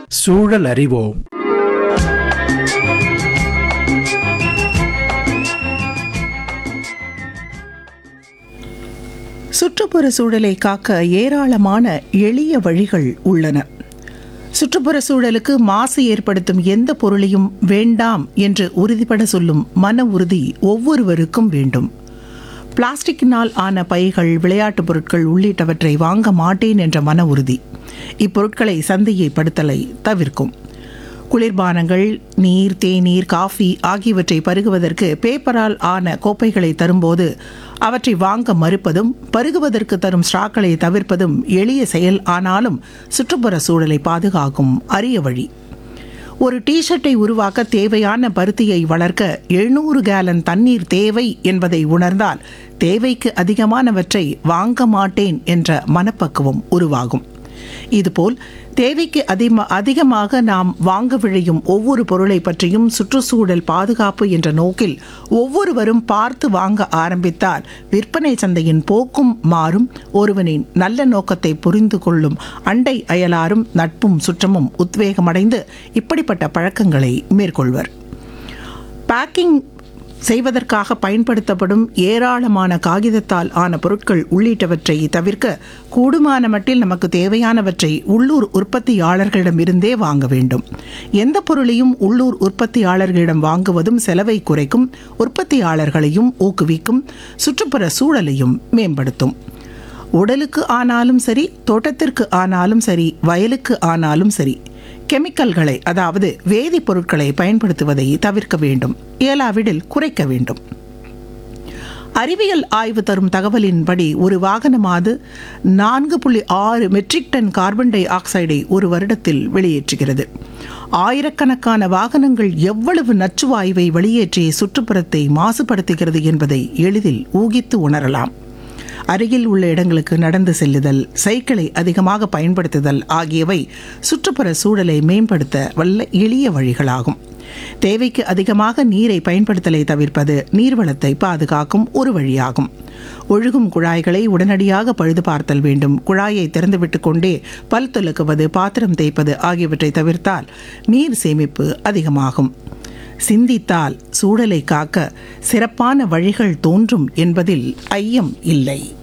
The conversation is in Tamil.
சூழல் அறிவோம் சுற்றுப்புற சூழலை காக்க ஏராளமான எளிய வழிகள் உள்ளன சுற்றுப்புற சூழலுக்கு மாசு ஏற்படுத்தும் எந்த பொருளையும் வேண்டாம் என்று உறுதிபட சொல்லும் மன உறுதி ஒவ்வொருவருக்கும் வேண்டும் பிளாஸ்டிக்கினால் ஆன பைகள் விளையாட்டுப் பொருட்கள் உள்ளிட்டவற்றை வாங்க மாட்டேன் என்ற மன உறுதி இப்பொருட்களை சந்தையை படுத்தலை தவிர்க்கும் குளிர்பானங்கள் நீர் தேநீர் காஃபி ஆகியவற்றை பருகுவதற்கு பேப்பரால் ஆன கோப்பைகளை தரும்போது அவற்றை வாங்க மறுப்பதும் பருகுவதற்கு தரும் ஸ்ட்ராக்களை தவிர்ப்பதும் எளிய செயல் ஆனாலும் சுற்றுப்புற சூழலை பாதுகாக்கும் அரிய வழி ஒரு டிஷர்ட்டை உருவாக்க தேவையான பருத்தியை வளர்க்க எழுநூறு கேலன் தண்ணீர் தேவை என்பதை உணர்ந்தால் தேவைக்கு அதிகமானவற்றை வாங்க மாட்டேன் என்ற மனப்பக்குவம் உருவாகும் இதுபோல் தேவைக்கு அதிகமா அதிகமாக நாம் வாங்க விழையும் ஒவ்வொரு பொருளை பற்றியும் சுற்றுச்சூழல் பாதுகாப்பு என்ற நோக்கில் ஒவ்வொருவரும் பார்த்து வாங்க ஆரம்பித்தால் விற்பனை சந்தையின் போக்கும் மாறும் ஒருவனின் நல்ல நோக்கத்தை புரிந்து கொள்ளும் அண்டை அயலாரும் நட்பும் சுற்றமும் உத்வேகமடைந்து இப்படிப்பட்ட பழக்கங்களை மேற்கொள்வர் பேக்கிங் செய்வதற்காக பயன்படுத்தப்படும் ஏராளமான காகிதத்தால் ஆன பொருட்கள் உள்ளிட்டவற்றை தவிர்க்க கூடுமான மட்டில் நமக்கு தேவையானவற்றை உள்ளூர் உற்பத்தியாளர்களிடமிருந்தே வாங்க வேண்டும் எந்த பொருளையும் உள்ளூர் உற்பத்தியாளர்களிடம் வாங்குவதும் செலவை குறைக்கும் உற்பத்தியாளர்களையும் ஊக்குவிக்கும் சுற்றுப்புற சூழலையும் மேம்படுத்தும் உடலுக்கு ஆனாலும் சரி தோட்டத்திற்கு ஆனாலும் சரி வயலுக்கு ஆனாலும் சரி கெமிக்கல்களை அதாவது வேதிப்பொருட்களை பயன்படுத்துவதை தவிர்க்க வேண்டும் இயலாவிடில் குறைக்க வேண்டும் அறிவியல் ஆய்வு தரும் தகவலின்படி ஒரு வாகனமாவது நான்கு புள்ளி ஆறு மெட்ரிக் டன் கார்பன் டை ஆக்சைடை ஒரு வருடத்தில் வெளியேற்றுகிறது ஆயிரக்கணக்கான வாகனங்கள் எவ்வளவு நச்சுவாயுவை வெளியேற்றி சுற்றுப்புறத்தை மாசுபடுத்துகிறது என்பதை எளிதில் ஊகித்து உணரலாம் அருகில் உள்ள இடங்களுக்கு நடந்து செல்லுதல் சைக்கிளை அதிகமாக பயன்படுத்துதல் ஆகியவை சுற்றுப்புற சூழலை மேம்படுத்த வல்ல எளிய வழிகளாகும் தேவைக்கு அதிகமாக நீரை பயன்படுத்தலை தவிர்ப்பது நீர்வளத்தை பாதுகாக்கும் ஒரு வழியாகும் ஒழுகும் குழாய்களை உடனடியாக பழுது பார்த்தல் வேண்டும் குழாயை திறந்துவிட்டு கொண்டே பல் துலக்குவது பாத்திரம் தேய்ப்பது ஆகியவற்றை தவிர்த்தால் நீர் சேமிப்பு அதிகமாகும் சிந்தித்தால் சூழலை காக்க சிறப்பான வழிகள் தோன்றும் என்பதில் ஐயம் இல்லை